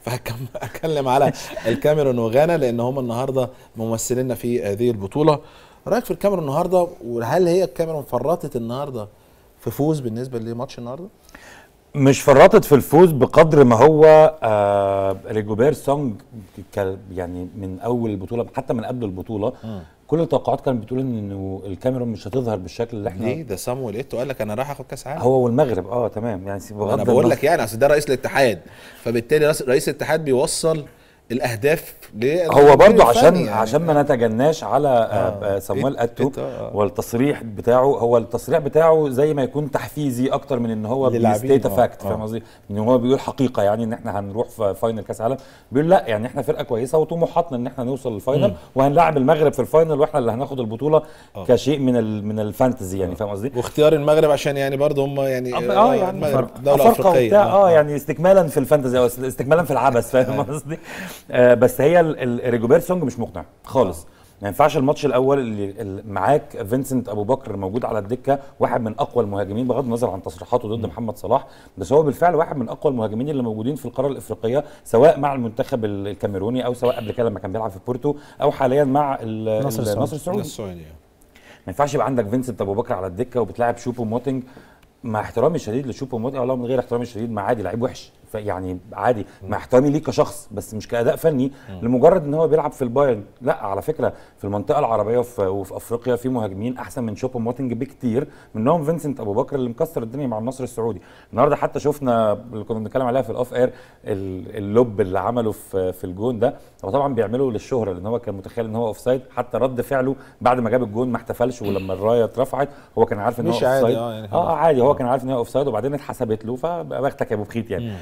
فهتكلم على الكاميرون وغانا لان هم النهارده ممثلينا في هذه البطوله رايك في الكاميرون النهارده وهل هي الكاميرون فرطت النهارده في فوز بالنسبه لماتش النهارده؟ مش فرطت في الفوز بقدر ما هو آه ريجوبير سونج ك- يعني من اول البطوله حتى من قبل البطوله كل التوقعات كانت بتقول إن- انه الكاميرون مش هتظهر بالشكل اللي احنا ليه ده صامويل ايتو قال لك انا رايح اخد كاس عالم هو والمغرب اه تمام يعني بغض انا بقول النظر- لك يعني اصل ده رئيس الاتحاد فبالتالي رئيس- رئيس الاتحاد بيوصل الاهداف هو برضو عشان الفني يعني. عشان ما نتجناش على آه. صامويل إت- اتو إت- آه. والتصريح بتاعه هو التصريح بتاعه زي ما يكون تحفيزي اكتر من ان هو للاعبين. بيستيت آه. فاكت آه. فاهم قصدي؟ ان هو بيقول حقيقه يعني ان احنا هنروح في فاينل كاس عالم بيقول لا يعني احنا فرقه كويسه وطموحاتنا ان احنا نوصل للفاينل وهنلاعب المغرب في الفاينل واحنا اللي هناخد البطوله كشيء من ال من الفانتزي يعني فاهم قصدي؟ واختيار المغرب عشان يعني برضه هم يعني اه يعني المغرب فرق- دوله أفارقة افريقيه وبتاع اه يعني استكمالا في الفانتزي او استكمالا في العبث فاهم قصدي؟ آه بس هي ال- ال- ريجوبير سونج مش مقنع خالص ما ينفعش الماتش الاول اللي اللي معاك فينسنت ابو بكر موجود على الدكه واحد من اقوى المهاجمين بغض النظر عن تصريحاته ضد محمد صلاح بس هو بالفعل واحد من اقوى المهاجمين اللي موجودين في القاره الافريقيه سواء مع المنتخب ال- الكاميروني او سواء قبل كده لما كان بيلعب في بورتو او حاليا مع ال- نصر ال- السعودي. النصر السعودي السعودي ما ينفعش يبقى عندك فينسنت ابو بكر على الدكه وبتلاعب شوبو موتنج مع احترامي الشديد لشوبو موتنج والله من غير احترامي الشديد مع عادي لعيب وحش ف- يعني عادي مع احترامي ليه كشخص بس مش كاداء فني لمجرد ان هو بيلعب في البايرن لا على فكره في المنطقه العربيه وفي, وفي افريقيا في مهاجمين احسن من شوبو موتنج بكتير منهم فينسنت ابو بكر اللي مكسر الدنيا مع النصر السعودي النهارده حتى شفنا اللي كنا بنتكلم عليها في الاوف اير اللوب اللي عمله في في الجون ده هو طبعا بيعمله للشهره لان هو كان متخيل ان هو اوف سايد حتى رد فعله بعد ما جاب الجون ما احتفلش ولما الرايه اترفعت هو كان عارف ان هو مش اوف عادي، سايد آه، يعني اه آه، عادي هو كان عارف ان هي اوف سايد وبعدين اتحسبت له فبختك يا ابو بخيت يعني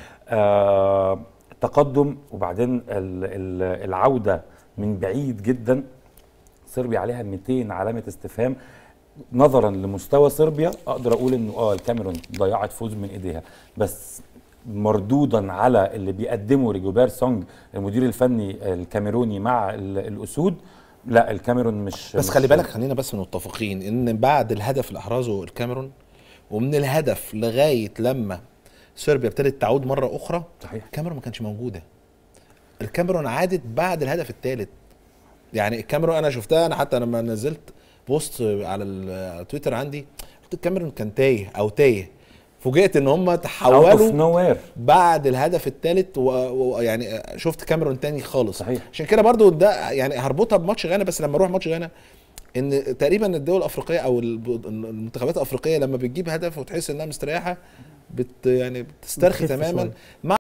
آه تقدم وبعدين ال- ال- العوده من بعيد جدا صربيا عليها 200 علامه استفهام نظرا لمستوى صربيا اقدر اقول انه اه الكاميرون ضيعت فوز من ايديها بس مردودا على اللي بيقدمه ريجوبير سونج المدير الفني الكاميروني مع ال- الاسود لا الكاميرون مش بس مش- خلي بالك خلينا بس متفقين ان بعد الهدف اللي احرزه الكاميرون ومن الهدف لغايه لما صربيا ابتدت تعود مره اخرى صحيح الكاميرون ما كانش موجوده الكاميرون عادت بعد الهدف الثالث يعني الكاميرون انا شفتها انا حتى لما نزلت بوست على التويتر عندي قلت الكاميرون كان تايه او تايه فوجئت ان هم اوت اوف تحولوا نو وير بعد الهدف الثالث ويعني شفت كاميرون تاني خالص صحيح. عشان كده برضو ده يعني هربطها بماتش غانا بس لما اروح ماتش غانا ان تقريبا الدول الافريقيه او الب- المنتخبات الافريقيه لما بتجيب هدف وتحس انها مستريحه بت يعني بتسترخي بتخف تماما شوية. مع